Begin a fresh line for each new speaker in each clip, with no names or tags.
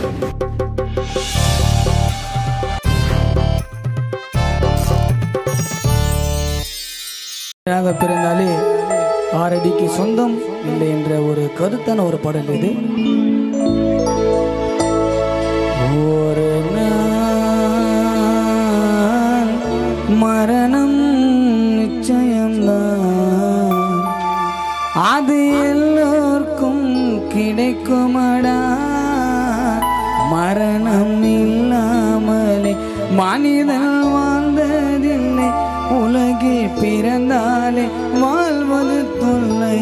ஆக பிறந்தாலே ஆறடிக்கு சொந்தம் இல்லை என்ற ஒரு கருத்தான ஒரு பாடல் இது ஒரு நாள் மரணம் நிச்சயம்தான் அது எல்லோர்க்கும் கிடைக்குமடா மரணம் இல்லாமலே மனிதன் வாழ்ந்ததில்லை உலகில் பிறந்தாலே வாழ்வது தொல்லை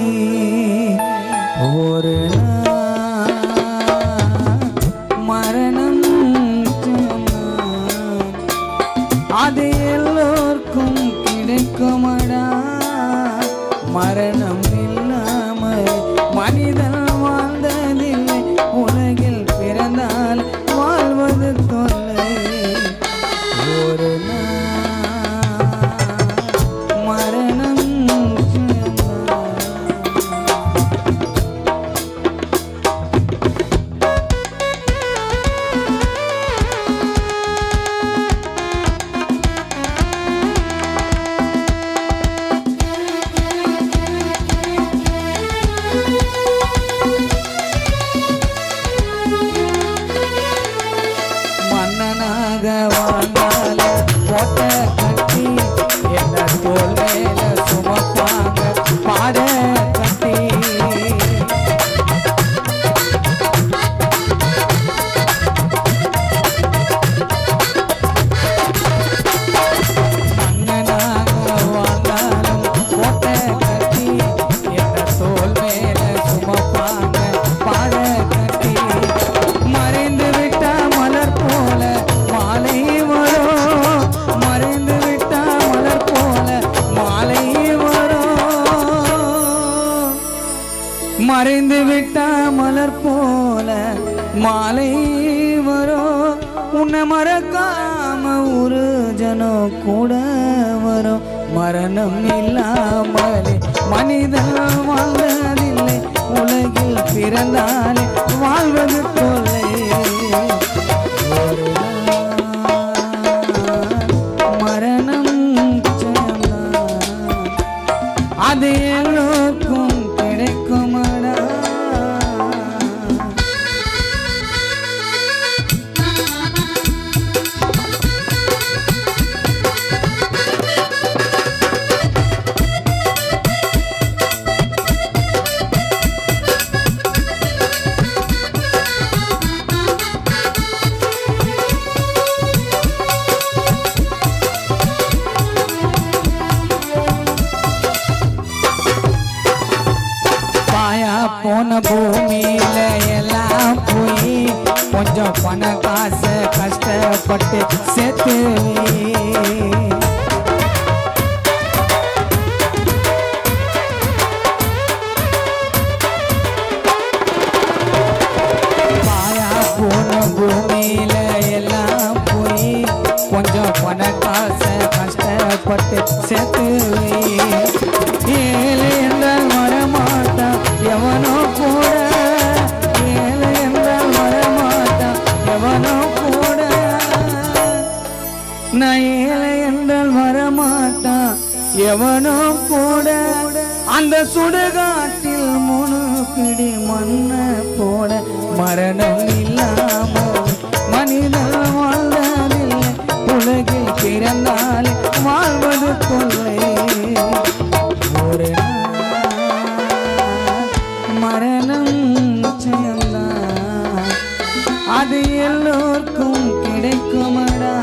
ஒரு நாள் மரணம் நிச்சயம்தான். அது எல்லோர்க்கும் கிடைக்குமடா மரணம் இல்லாமல் மனிதன் வாழ்ந்ததில்லை உலகில் பிறந்தால் வாழ்வது தொல்லை ஒரு நாள் மரணம் நிச்சயம்தான். மன்னனாக வாழ்ந்தால கோட்டை கட்டி என்ன தோல் மேல சுமப்பாங்க பாட கட்டி மன்னனாக வாழ்ந்தாலும் கோட்டை கட்டி என்ன தோல் மேல சுமப்பாங்க பாட கட்டி மறைந்து விட்ட மலர் போல மாலை வரும் மறைந்து விட்ட மலர் போல மாலை வரும் மறைந்து விட்ட மலர் போல மாலை வரும் உன்னை மறக்காம ஒரு ஜனம் கூட வரும் மரணம் இல்லாமலே மனிதன் வாழ்ந்ததில்லை உலகில் பிறந்தாலே வாழ்வது தொல்லை ஒரு நாள் மரணம் நிச்சயம்தான். அது எல்லோருக்கும் கிடைக்குமடா பாயா போன பூமியில எல்லாம் போய் கொஞ்சம் பண காசு கஷ்டப்பட்டு சேர்த்து வை. பாயா போன பூமியில எல்லாம் போய் கொஞ்சம் பண காசு கஷ்டப்பட்டு சேர்த்து வை. ஏழை என்றால் வரமாட்டான் எவனோ கூட ஏழை என்றால் வரமாட்டான் எவனோ கூட நான் ஏழை என்றால் வரமாட்டான் எவனோ கூட அந்த சுடுகாட்டில் முழு பிடி மண்ண போட மரணம் இல்லாமல் மனிதன் வாழ்ந்ததில்லை உலகில் பிறந்தாலே வாழ்வது தொல்லை ஒரு நாள் மரணம் நிச்சயம்தான் அது எல்லோருக்கும் கிடைக்குமடா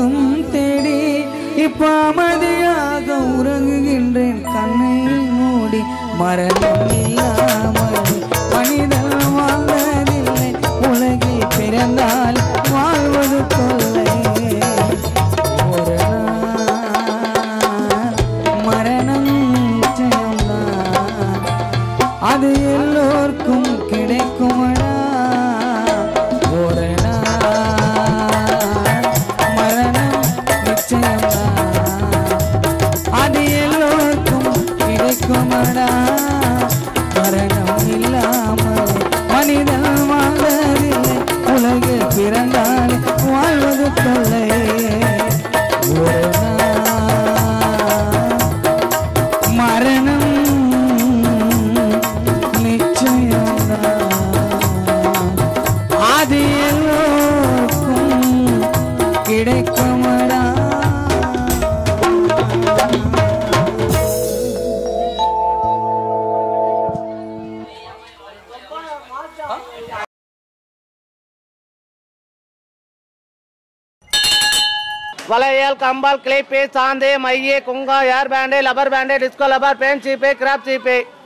நானும் தேடி இப்ப அமைதியாக உறங்குகின்றேன் கண்ணை மூடி மரணம் இல்லாமல் மனிதன் வாழ்ந்ததில்லை உலகில் பிறந்தால் வாழ்வது தொல்லை ஒரு நாள் மரணம் நிச்சயம்தான். அது எல்லோருக்கும் கிடைக்குமடா ஒரு நாள் மரணம் நிச்சயம்தான். அது எல்லோருக்கும் கிடைக்குமடா மரணம் இல்லாமல் மனிதன் வாழ்வதில்லை உலகில் பிறந்தால் வாழ்வது தொல்லை ஒரு நாள் மரணம் நிச்சயம்தான் அது எல்லோருக்கும் கிடைக்குமடா
வளையல் கம்பால் கிளிப்பு சாந்து மைய குங்கா hair band rubber band disco rubber band சீப்பு கிராப் சீப்பு